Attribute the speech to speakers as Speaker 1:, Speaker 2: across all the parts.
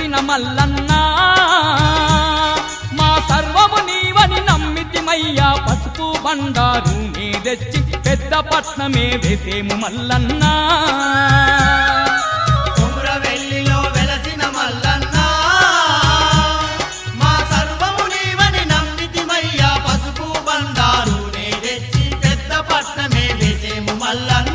Speaker 1: వెలసిన మల్లన్నా మా సర్వము నీవని నమ్మితిమయ్యా పసుపు బండారు నే తెచ్చి పెద్ద పట్నమే వేసేము మల్లన్నా
Speaker 2: కొమురవెల్లిలో వెలసిన మల్లన్న మా సర్వము నీవని నమ్మితిమయ్యా పసుపు బండారు నే తెచ్చి పెద్ద పట్నమే వేసేము మల్లన్న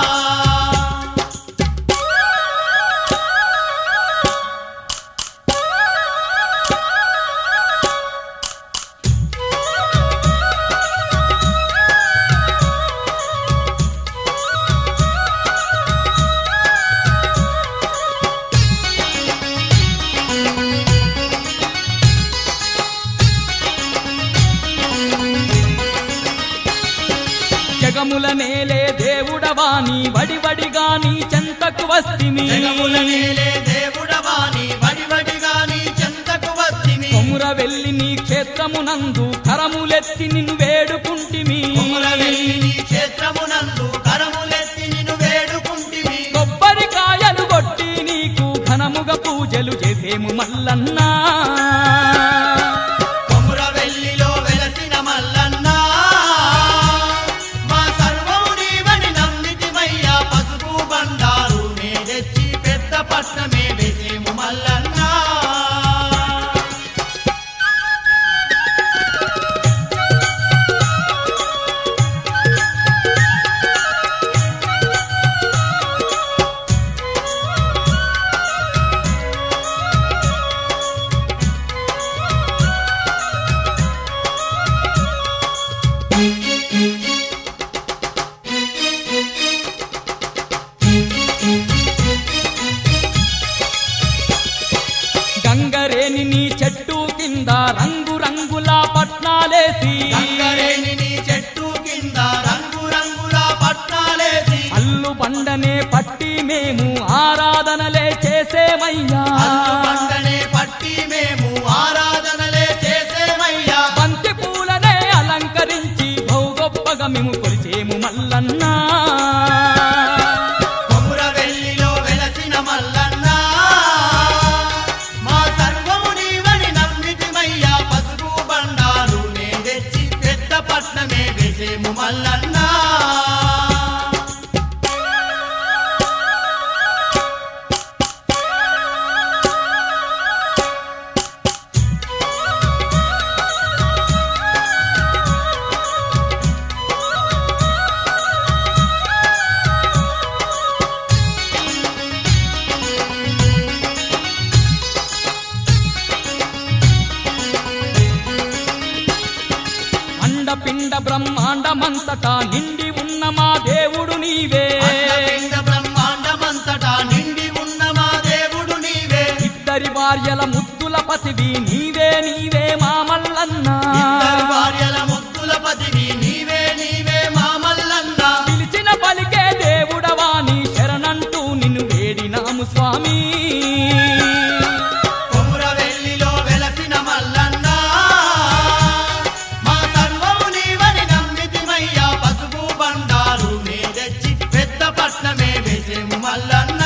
Speaker 1: జగముల నేలే దేవుడవాని వడివడిగాని చెంతకు వస్తిమి
Speaker 2: జగముల నేలే దేవుడవాని వడివడిగా నీ చెంతకు వస్తిమి
Speaker 1: కొముర వెళ్ళి నీ క్షేత్రమునందు కరములెత్తి నిన్ను వేడుకుంటిమి
Speaker 2: కొమురవెల్లి నీ క్షేత్రమునందు కరములెత్తి నిన్ను వేడుకుంటిమి
Speaker 1: కొబ్బరికాయలు కొట్టి నీకు ఘనముగ పూజలు చేసేము మల్లన్నా
Speaker 2: కొమురవెల్లిలో వెలసిన మల్లన్న మా సర్వము నీవని నమ్మితిమయ్యా పసుపు బండారు నే తెచ్చి పెద్ద పట్నమే వేసేము మల్లన్న
Speaker 1: గంగరేని నీ చెట్టు కింద రంగు రంగుల పట్నాలేసి
Speaker 2: గంగరేని నీ చెట్టు కింద రంగు రంగుల పట్నాలేసి
Speaker 1: అల్లు బండనే పట్టి మేము ఆరాధనలే చేసేమయ్యా
Speaker 2: అల్లు బండనే పట్టి మేము ఆరాధనలే చేసేమయ్యా
Speaker 1: బంతి పూలనే అలంకరించి బహు గొప్పగా మేము కొలిచేము మల్లన్నా
Speaker 2: కొమురవెల్లిలో వెలసిన మల్లన్న మా సర్వము నీవని నమ్మితిమయ్యా పసుపు బండారు నే తెచ్చి పెద్ద పట్నమే వేసేము మల్లన్న
Speaker 1: అండపిండ బ్రహ్మాండమంతటా నిండి ఉన్న మా దేవుడు నీవే
Speaker 2: అండపిండ బ్రహ్మాండమంతటా నిండి ఉన్న మా దేవుడు నీవే
Speaker 1: ఇద్దరి భార్యల ముద్దుల పతివి నీవే నీవే మా మల్లన్నా
Speaker 2: ఇద్దరు భార్యల ముద్దుల పతివి నీవే నీవే మా మల్లన్న
Speaker 1: పిలిచిన పలికే దేవుడవాని శరణంటూ నిన్ను వేడినాము స్వామి
Speaker 2: కొమురవెల్లిలో వెలసిన మల్లన్న మా సర్వము నీవని నమ్మితిమయ్యా పసుపు బండారు నే తెచ్చి పెద్ద పట్నమే వేసేము మల్లన్న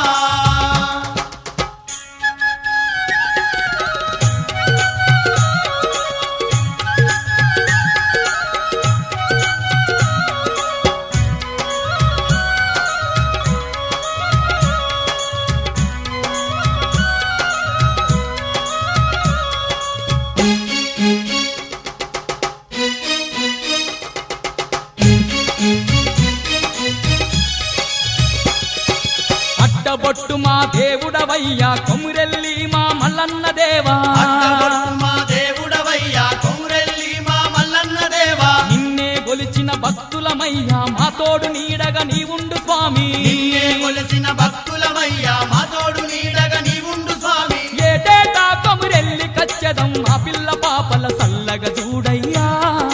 Speaker 1: అడ్డబొట్టు మా దేవుడవయ్యా కొమురెల్లి మా మల్లన్న దేవా
Speaker 2: అడ్డగొట్టు మా దేవుడవయ్యా కొమురెల్లి మా మల్లన్న దేవా
Speaker 1: నిన్నే గొలిచిన భక్తులమయ్యా మా తోడు నీడగా నీవుండు స్వామి
Speaker 2: నిన్నే కొలిసిన భక్తులమయ్యా మా తోడు నీడగా నీవుండు స్వామి
Speaker 1: ఏటేటా కొమురెల్లి కచ్చదం మా పిల్ల పాపల సల్లగా చూడయ్యా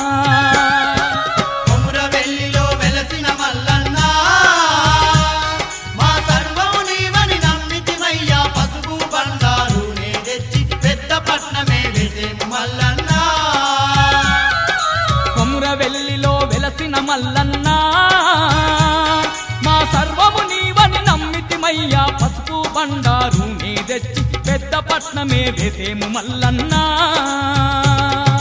Speaker 2: కొమురవెల్లిలో వెలసిన మల్లన్న మా సర్వము నీవని నమ్మితిమయ్యా పసుపు బండారు నే తెచ్చి పెద్ద పట్నమే వేసేము మల్లన్న
Speaker 1: కొమురవెల్లిలో వెలసిన మల్లన్నా మా సర్వము నీవని నమ్మితిమయ్యా పసుపు బండారు నే తెచ్చి పెద్ద పట్నమే వేసేము మల్లన్నా